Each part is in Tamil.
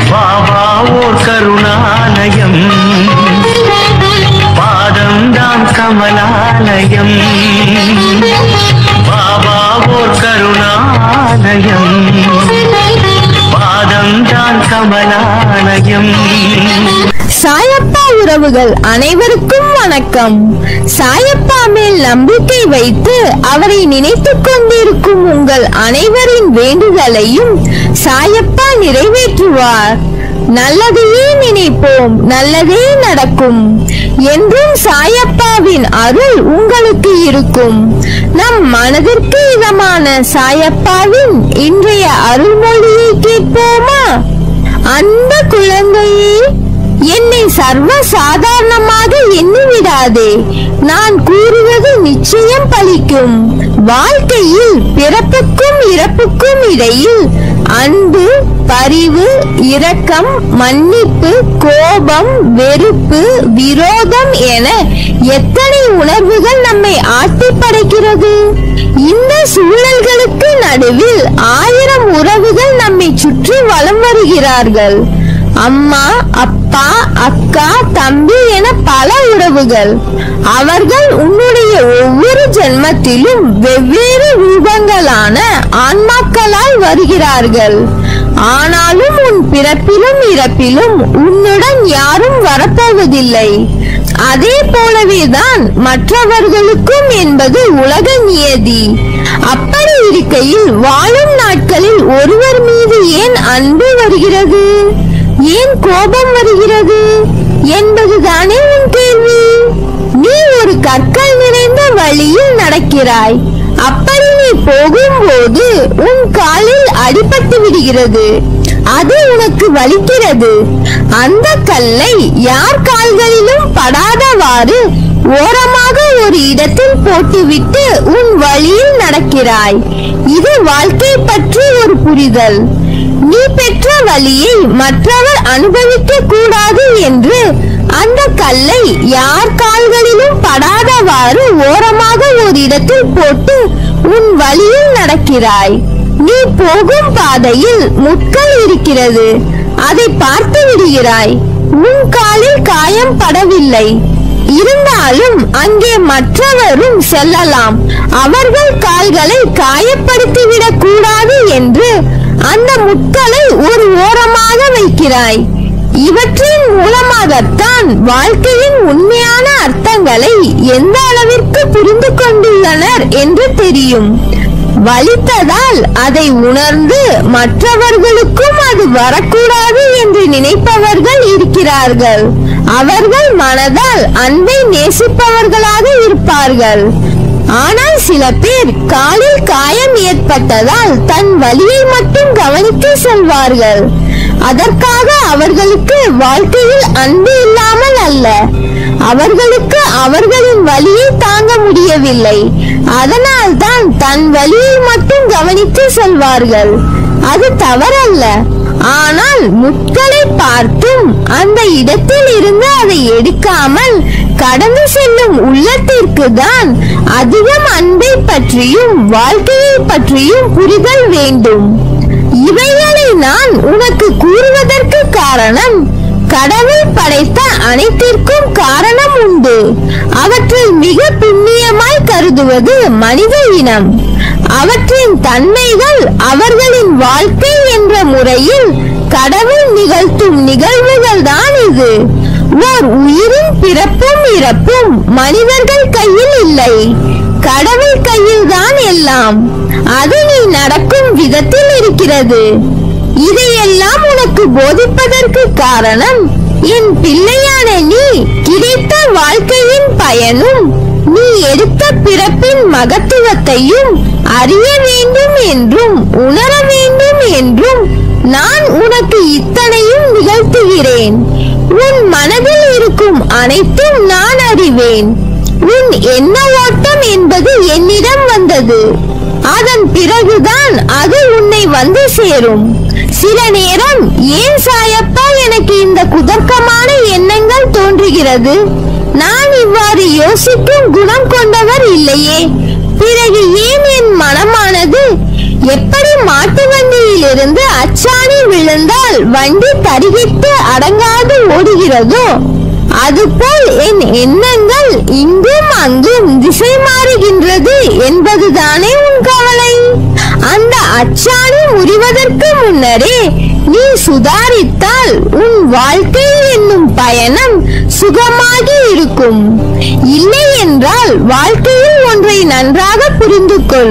பாபா ஓர் கருணாலயம் பாதம்தான் கமலாலயம் பாபா ஓர் கருணாலயம் பாதம்தான் கமலாலயம் சாயப்பா உறவுகள் அனைவருக்கும் வணக்கம் சாயப்பா மேல் நம்பிக்கை வைத்து அவரை நினைத்துக் கொண்டிருக்கும் உங்கள் அனைவரின் வேண்டுதலையும் சாயப்பா நிறைவேற்றுவார் நல்லதையே நினைப்போம் நல்லதே நடக்கும் என்றும் சாயப்பாவின் அருள் உங்களுக்கு இருக்கும் நம் மனதிற்கு இதமான சாயப்பாவின் இன்றைய அருள்மொழியை கேட்போமா அன்பு குழந்தையே என்னை சர்வ சாதாரணமாக எண்ணிவிடாதே நான் கூறுவது நிச்சயம் பலிக்கும் வாழ்க்கையில் பிறப்புக்கும் இறப்புக்கும் இடையில் அன்பு பரிவு இரக்கம் மன்னிப்பு கோபம் வெறுப்பு விரோதம் என எத்தனை உணர்வுகள் நம்மை ஆட்டி படைக்கிறது இந்த சூழல்களுக்கு நடுவில் ஆயிரம் உறவுகள் நம்மை சுற்றி வலம் வருகிறார்கள் அம்மா அப்பா அக்கா தம்பி என பல உறவுகள் அவர்கள் உன்னுடைய ஒவ்வொரு ஜென்மத்திலும் வெவ்வேறு ரூபங்களான ஆன்மாக்களாய் வருகிறார்கள் ஆனாலும் உன் பிறப்பிலும் இறப்பிலும் உன்னுடன் யாரும் வரப்போவதில்லை அதே போலவேதான் மற்றவர்களுக்கும் என்பது உலக நியதி அப்படி இருக்கையில் வாழும் நாட்களில் ஒருவர் மீது ஏன் அன்பு வருகிறது ஏன் கோபம் வருகிறது என்பதுதானே உன் கேள்வி நீ ஒரு கற்கள் நிறைந்த வழியில் நடக்கிறாய் அப்படி நீ போகும்போது உன் காலில் அடிபட்டு விடுகிறது அது உனக்கு வலிக்கிறது அந்த கல்லை யார் கால்களிலும் படாதவாறு ஓரமாக ஒரு இடத்தில் போட்டுவிட்டு உன் வழியில் நடக்கிறாய் இது வாழ்க்கை பற்றி ஒரு புரிதல் நீ பெற்ற வழியை மற்றவர் அனுபவிக்க கூடாது என்று அந்த கல்லை யார் கால்களிலும் படாதவாறு ஓரமாக ஒரு இடத்தில் போட்டு உன் வழியில் நடக்கிறாய் நீ போகும் பாதையில் முட்கள் இருக்கிறது அதை பார்த்து விடுகிறாய் உன் காலில் காயம் படவில்லை இருந்தாலும் அங்கே மற்றவரும் செல்லலாம் அவர்கள் கால்களை காயப்படுத்திவிடக் கூடாது என்று அந்த முட்களை ஒரு ஓரமாக வைக்கிறாய் இவற்றின் மூலமாகத்தான் வாழ்க்கையின் உண்மையான அர்த்தங்களை எந்த அளவிற்கு புரிந்து கொண்டுள்ளனர் என்று தெரியும் வலித்ததால் அதை உணர்ந்து மற்றவர்களுக்கும் அது வரக்கூடாது என்று நினைப்பவர்கள் இருக்கிறார்கள் அவர்கள் மனதால் அன்பை நேசிப்பவர்களாக இருப்பார்கள் ஆனால் சில பேர் காலில் காயம் ஏற்பட்டதால் தன் வலியை மட்டும் கவனிக்க செல்வார்கள் அதற்காக அவர்களுக்கு வாழ்க்கையில் அன்பு இல்லாமல் அல்ல அவர்களுக்கு அவர்களின் வலியை தாங்க முடியவில்லை அதனால் தான் தன் வலியை மட்டும் கவனித்து செல்வார்கள் அது தவறல்ல ஆனால் முட்களை பார்த்தும் அந்த இடத்தில் இருந்து அதை எடுக்காமல் கடந்து செல்லும் உள்ளத்திற்கு தான் அதிகம் அன்பை பற்றியும் வாழ்க்கையை பற்றியும் புரிதல் வேண்டும் இவைகளை நான் உனக்கு கூறுவதற்கு காரணம் கடவுள் படைத்த அனைத்திற்கும் காரணம் உண்டு அவற்றில் மிக புண்ணியமாய் கருதுவது மனித இனம் அவற்றின் தன்மைகள் அவர்களின் வாழ்க்கை என்ற முறையில் கடவுள் நிகழ்த்தும் நிகழ்வுகள் தான் இது ஓர் உயிரின் பிறப்பும் இறப்பும் மனிதர்கள் கையில் இல்லை கடவுள் கையில் தான் எல்லாம் அது நீ நடக்கும் விதத்தில் இருக்கிறது இதையெல்லாம் உனக்கு போதிப்பதற்கு காரணம் என் பிள்ளையான நீ கிடைத்த வாழ்க்கையின் பயனும் நீ எடுத்த பிறப்பின் மகத்துவத்தையும் அறிய வேண்டும் என்றும் உணர வேண்டும் என்றும் நான் உனக்கு இத்தனையும் நிகழ்த்துகிறேன் உன் மனதில் இருக்கும் அனைத்தும் நான் அறிவேன் உன் எண்ண ஓட்டம் என்பது என்னிடம் வந்தது அதன் பிறகுதான் அது உன்னை வந்து சேரும் சில நேரம் ஏன் சாயப்பா எனக்கு இந்த குதர்க்கமான எண்ணங்கள் தோன்றுகிறது நான் இவ்வாறு யோசிக்கும் குணம் கொண்டவர் இல்லையே பிறகு ஏன் என் மனமானது எப்படி மாட்டு வண்டியில் இருந்து அச்சாணி விழுந்தால் வண்டி தருகிட்டு அடங்காது ஓடுகிறதோ அதுபோல் என் எண்ணங்கள் இங்கும் அங்கும் திசை மாறுகின்றது என்பதுதானே உன் கவலை அந்த அச்சாணி முறிவதற்கு முன்னரே நீ சுதாரித்தால் உன் வாழ்க்கை என்னும் பயணம் சுகமாகி இருக்கும் இல்லை என்றால் வாழ்க்கையில் ஒன்றை நன்றாக புரிந்து கொள்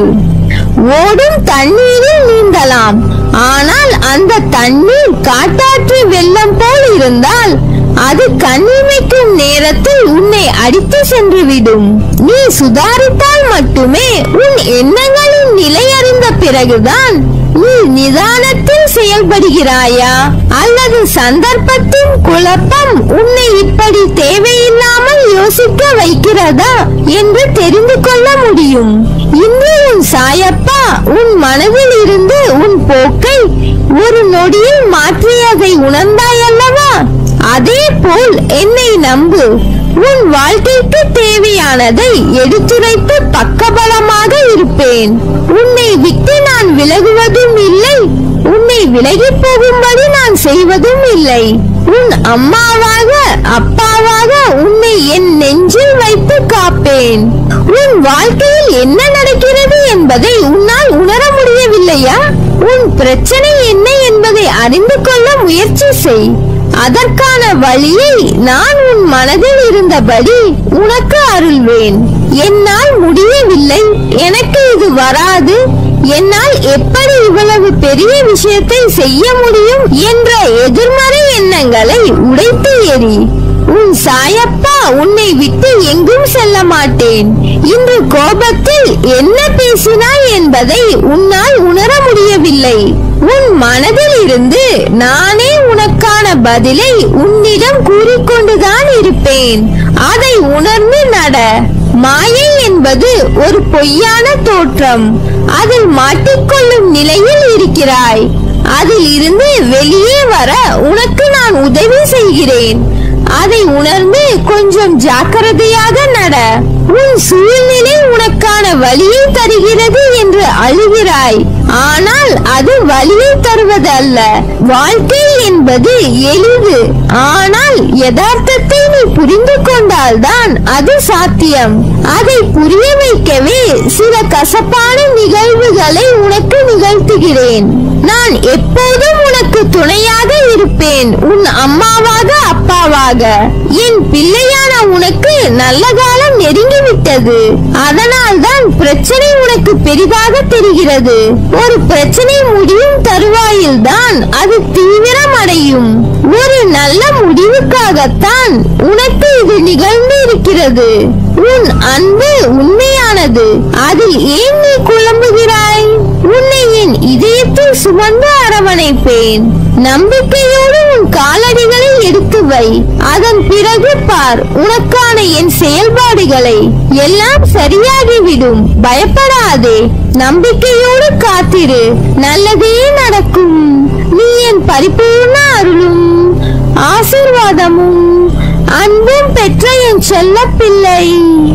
ஓடும் தண்ணீரில் நீந்தலாம் ஆனால் அந்த தண்ணீர் காட்டாற்று வெள்ளம் போல் இருந்தால் அது கண்ணிமைக்கும் நேரத்தில் உன்னை அடித்து சென்றுவிடும் நீ சுதாரித்தால் மட்டுமே உன் எண்ணங்களின் நிலை அறிந்த பிறகுதான் நீ நிதானத்தில் செயல்படுகிறாயா அல்லது சந்தர்ப்பத்தின் குழப்பம் உன்னை இப்படி தேவையில்லாமல் யோசிக்க வைக்கிறதா என்று தெரிந்து கொள்ள முடியும் இன்று உன் சாயப்பா உன் மனதில் இருந்து உன் போக்கை ஒரு நொடியில் மாற்றியதை உணர்ந்தாயல்லவா அதே போல் என்னை நம்பு உன் வாழ்க்கைக்கு தேவையானதை எடுத்துரைத்து பக்கபலமாக இருப்பேன் உன்னை விட்டு நான் விலகுவதும் இல்லை உன்னை விலகி போகும்படி நான் செய்வதும் இல்லை உன் அம்மாவாக அப்பாவாக உன்னை என் நெஞ்சில் வைத்து காப்பேன் உன் வாழ்க்கையில் என்ன நடக்கிறது என்பதை உன்னால் உணர முடியவில்லையா உன் பிரச்சனை என்ன என்பதை அறிந்து கொள்ள முயற்சி செய் அதற்கான வழியை நான் உன் மனதில் இருந்தபடி உனக்கு அருள்வேன் என்னால் முடியவில்லை எனக்கு இது வராது என்னால் எப்படி இவ்வளவு பெரிய விஷயத்தை செய்ய முடியும் என்ற எதிர்மறை எண்ணங்களை உடைத்து எறி உன் சாயப்பா உன்னை விட்டு எங்கும் செல்ல மாட்டேன் இன்று கோபத்தில் என்ன பேசினாய் என்பதை உன்னால் உணர முடியவில்லை உன் மனதில் இருந்து நானே உனக்கான பதிலை உன்னிடம் கூறிக்கொண்டுதான் இருப்பேன் அதை உணர்ந்து நட மாயை என்பது ஒரு பொய்யான தோற்றம் அதில் மாட்டிக்கொள்ளும் நிலையில் இருக்கிறாய் அதில் இருந்து வெளியே வர உனக்கு நான் உதவி செய்கிறேன் அதை உணர்ந்து கொஞ்சம் ஜாக்கிரதையாக நட உன் சூழ்நிலை உனக்கான வழியை தருகிறது என்று அழுகிறாய் ஆனால் அது வழியை தருவது அல்ல வாழ்க்கை என்பது எளிது ஆனால் யதார்த்தத்தை நீ புரிந்து கொண்டால்தான் அது சாத்தியம் அதை புரிய வைக்கவே சில கசப்பான நிகழ்வுகளை உனக்கு நிகழ்த்துகிறேன் நான் எப்போதும் உனக்கு துணையாக இருப்பேன் உன் அம்மாவாக அப்பாவாக என் பிள்ளையான உனக்கு நல்ல காலம் நெருங்கிவிட்டது அதனால் தான் பிரச்சனை உனக்கு பெரிதாக தெரிகிறது ஒரு பிரச்சனை முடியும் தருவாயில் தான் அது தீவிரம் அடையும் ஒரு நல்ல முடிவுக்காகத்தான் உனக்கு இது நிகழ்ந்து இருக்கிறது உன் அன்பு உண்மையானது அதில் ஏன் நீ குழம்புகிறாய் உன்னை என் இதயத்தில் சுமந்து அரவணைப்பேன் நம்பிக்கையோடு உன் காலடிகளை எடுத்து வை அதன் பிறகு பார் உனக்கான என் செயல்பாடுகளை எல்லாம் சரியாகிவிடும் பயப்படாதே நம்பிக்கையோடு காத்திரு நல்லதே நடக்கும் நீ என் பரிபூர்ண அருளும் ஆசீர்வாதமும் அன்பும் பெற்ற என் செல்ல பிள்ளை